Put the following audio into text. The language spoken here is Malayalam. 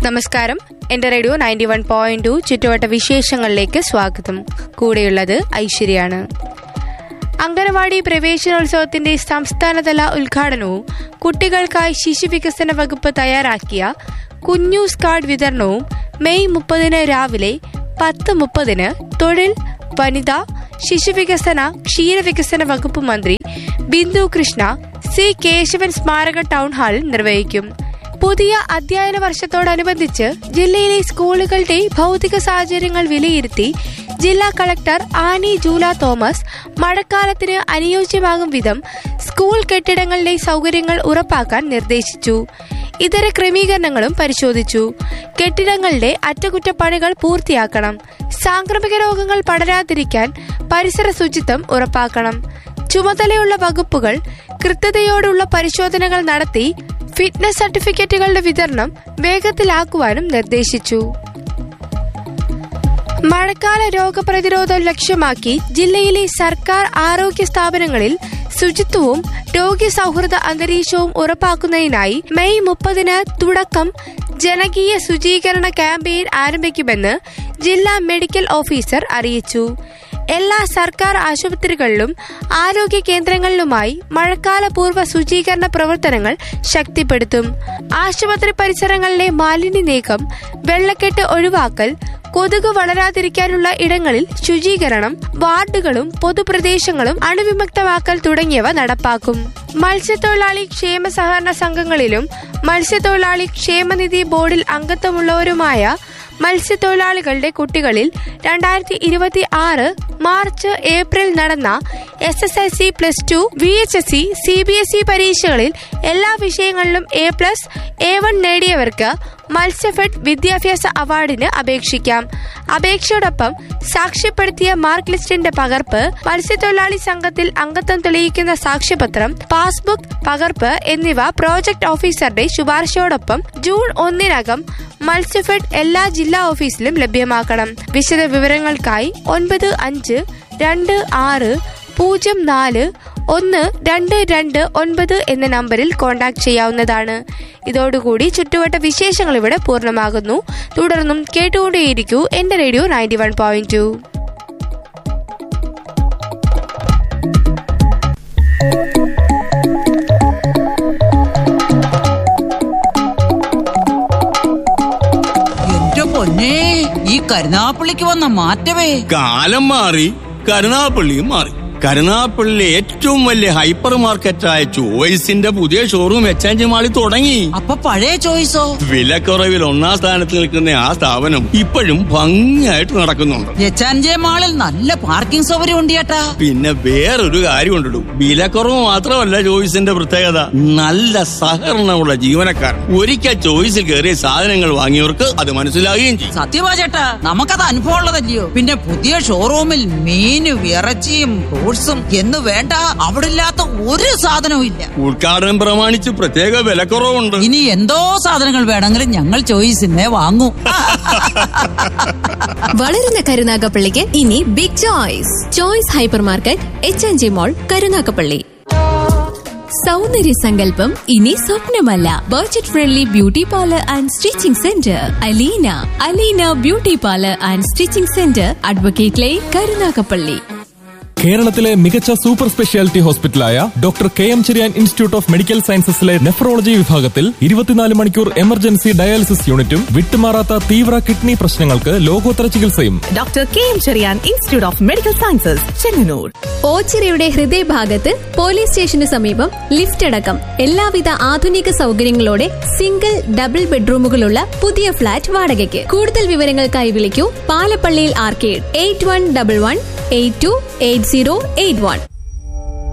നമസ്കാരം എന്റെ radio ninety one point two ചുറ്റുവട്ട വിശേഷങ്ങളിലേക്ക് സ്വാഗതം കൂടെയുള്ളത് ഐശ്വര്യാണ് അംഗനവാടി പ്രവേശനോത്സവത്തിന്റെ സംസ്ഥാനതല ഉദ്ഘാടനവും കുട്ടികൾക്കായി ശിശു വികസന വകുപ്പ് തയ്യാറാക്കിയ കുഞ്ഞൂസ് കാർഡ് വിതരണവും മെയ് മുപ്പതിന് രാവിലെ പത്ത് മുപ്പതിന് തൊഴിൽ വനിത ശിശുവികസന ക്ഷീരവികസന വകുപ്പ് മന്ത്രി ബിന്ദു കൃഷ്ണ സി കേശവൻ സ്മാരക ടൗൺ ഹാളിൽ നിർവഹിക്കും പുതിയ അധ്യയന വർഷത്തോടനുബന്ധിച്ച് ജില്ലയിലെ സ്കൂളുകളുടെ ഭൗതിക സാഹചര്യങ്ങൾ വിലയിരുത്തി ജില്ലാ കളക്ടർ ആനി ജൂല തോമസ് മഴക്കാലത്തിന് അനുയോജ്യമാകും വിധം സ്കൂൾ കെട്ടിടങ്ങളിലെ സൗകര്യങ്ങൾ ഉറപ്പാക്കാൻ നിർദ്ദേശിച്ചു ഇതര ക്രമീകരണങ്ങളും പരിശോധിച്ചു കെട്ടിടങ്ങളുടെ അറ്റകുറ്റപ്പണികൾ പൂർത്തിയാക്കണം സാംക്രമിക രോഗങ്ങൾ പടരാതിരിക്കാൻ പരിസര ശുചിത്വം ഉറപ്പാക്കണം ചുമതലയുള്ള വകുപ്പുകൾ കൃത്യതയോടുള്ള പരിശോധനകൾ നടത്തി ഫിറ്റ്നസ് സർട്ടിഫിക്കറ്റുകളുടെ വിതരണം വേഗത്തിലാക്കുവാനും നിർദ്ദേശിച്ചു മഴക്കാല രോഗപ്രതിരോധം ലക്ഷ്യമാക്കി ജില്ലയിലെ സർക്കാർ ആരോഗ്യ സ്ഥാപനങ്ങളിൽ ശുചിത്വവും രോഗി സൗഹൃദ അന്തരീക്ഷവും ഉറപ്പാക്കുന്നതിനായി മെയ് മുപ്പതിന് തുടക്കം ജനകീയ ശുചീകരണ ക്യാമ്പയിൻ ആരംഭിക്കുമെന്ന് ജില്ലാ മെഡിക്കൽ ഓഫീസർ അറിയിച്ചു എല്ലാ സർക്കാർ ആശുപത്രികളിലും ആരോഗ്യ കേന്ദ്രങ്ങളിലുമായി മഴക്കാല പൂർവ്വ ശുചീകരണ പ്രവർത്തനങ്ങൾ ശക്തിപ്പെടുത്തും ആശുപത്രി പരിസരങ്ങളിലെ മാലിന്യ നീക്കം വെള്ളക്കെട്ട് ഒഴിവാക്കൽ കൊതുക് വളരാതിരിക്കാനുള്ള ഇടങ്ങളിൽ ശുചീകരണം വാർഡുകളും പൊതുപ്രദേശങ്ങളും അണുവിമുക്തമാക്കൽ തുടങ്ങിയവ നടപ്പാക്കും മത്സ്യത്തൊഴിലാളി ക്ഷേമ സഹകരണ സംഘങ്ങളിലും മത്സ്യത്തൊഴിലാളി ക്ഷേമനിധി ബോർഡിൽ അംഗത്വമുള്ളവരുമായ മത്സ്യത്തൊഴിലാളികളുടെ കുട്ടികളിൽ രണ്ടായിരത്തി ഇരുപത്തി ആറ് മാർച്ച് ഏപ്രിൽ നടന്ന S S L C plus two V H S C C B S E പരീക്ഷകളിൽ എല്ലാ വിഷയങ്ങളിലും എ പ്ലസ് എ വൺ നേടിയവർക്ക് മത്സ്യഫെഡ് വിദ്യാഭ്യാസ അവാർഡിന് അപേക്ഷിക്കാം അപേക്ഷയോടൊപ്പം സാക്ഷ്യപ്പെടുത്തിയ മാർക്ക് ലിസ്റ്റിന്റെ പകർപ്പ് മത്സ്യത്തൊഴിലാളി സംഘത്തിൽ അംഗത്വം തെളിയിക്കുന്ന സാക്ഷ്യപത്രം പാസ്ബുക്ക് പകർപ്പ് എന്നിവ പ്രോജക്ട് ഓഫീസറുടെ ശുപാർശയോടൊപ്പം ജൂൺ ഒന്നിനകം മത്സ്യഫെഡ് എല്ലാ ജില്ലാ ഓഫീസിലും ലഭ്യമാക്കണം വിശദ വിവരങ്ങൾക്കായി ഒൻപത് അഞ്ച് രണ്ട് ആറ് പൂജ്യം നാല് ഒന്ന് രണ്ട് രണ്ട് ഒൻപത് എന്ന നമ്പറിൽ കോൺടാക്ട് ചെയ്യാവുന്നതാണ് ഇതോടുകൂടി ചുറ്റുവട്ട വിശേഷങ്ങൾ ഇവിടെ പൂർണ്ണമാകുന്നു തുടർന്നും കേട്ടുകൊണ്ടേയിരിക്കൂ എന്റെ radio ninety one point two എന്റെ പൊന്നേ ഈ കരുനാപ്പള്ളിക്ക് വന്ന മാറ്റമേ കാലം മാറി കരുനാപ്പള്ളിയും മാറി കരുനാപ്പള്ളിയിലെ ഏറ്റവും വലിയ ഹൈപ്പർ മാർക്കറ്റായ ചോയ്സിന്റെ പുതിയ ഷോറൂം എച്ച് മാളിൽ തുടങ്ങി അപ്പൊ പഴയ ചോയ്സോ വിലക്കുറവിൽ ഒന്നാം സ്ഥാനത്ത് നിൽക്കുന്ന ആ സ്ഥാപനം ഇപ്പോഴും ഭംഗിയായിട്ട് നടക്കുന്നുണ്ട് എച്ചാൻജെ മാളിൽ നല്ല പാർക്കിംഗ് സൗകര്യം ഉണ്ട് ചേട്ടാ പിന്നെ വേറൊരു കാര്യം ഉണ്ടിടും വിലക്കുറവ് മാത്രമല്ല ചോയ്സിന്റെ പ്രത്യേകത നല്ല സഹകരണമുള്ള ജീവനക്കാർ ഒരിക്കൽ ചോയ്സിൽ കയറിയ സാധനങ്ങൾ വാങ്ങിയവർക്ക് അത് മനസ്സിലാകുകയും ചെയ്യും സത്യവാ ചേട്ടാ നമുക്കത് അനുഭവം ഉള്ളതല്ലയോ പിന്നെ പുതിയ ഷോറൂമിൽ മീനും ഇറച്ചിയും ഫ്രൂട്ട്സും എന്ന് വേണ്ട അവിടെ ഇല്ലാത്ത ഒരു സാധനവും ഇല്ല ഉദ്ഘാടനം പ്രമാണിച്ച് പ്രത്യേക വിലക്കുറവുണ്ട് ഇനി എന്തോ സാധനങ്ങൾ വേണമെങ്കിലും ഞങ്ങൾ ചോയ്സിന്നെ വാങ്ങൂ വളരുന്ന കരുനാഗപ്പള്ളിക്ക് ഇനി big choice choice hypermarket H N G mall Karunagappally സൗന്ദര്യ സങ്കല്പം ഇനി സ്വപ്നമല്ല budget friendly beauty parlour and stitching centre Aleena Aleena beauty parlour and stitching centre advocate line Karunagappally കേരളത്തിലെ മികച്ച സൂപ്പർ സ്പെഷ്യാലിറ്റി ഹോസ്പിറ്റലായ doctor K M Cherian institute of medical സയൻസസിലെ നെഫ്രോളജി വിഭാഗത്തിൽ ഇരുപത്തിനാല് മണിക്കൂർ എമർജൻസി ഡയാലിസിസ് യൂണിറ്റും വിട്ടുമാറാത്ത തീവ്ര കിഡ്നി പ്രശ്നങ്ങൾക്ക് ലോകോത്തര ചികിത്സയും doctor K M Cherian institute of medical sciences Chengannur ഓച്ചിറയുടെ ഹൃദയഭാഗത്ത് പോലീസ് സ്റ്റേഷന് സമീപം ലിഫ്റ്റ് അടക്കം എല്ലാവിധ ആധുനിക സൗകര്യങ്ങളോടെ സിംഗിൾ ഡബിൾ ബെഡ്റൂമുകളുള്ള പുതിയ ഫ്ളാറ്റ് വാടകയ്ക്ക് കൂടുതൽ വിവരങ്ങൾക്കായി വിളിക്കൂ പാലപ്പള്ളിയിൽ arcade eight one double one eight two eight zero eight one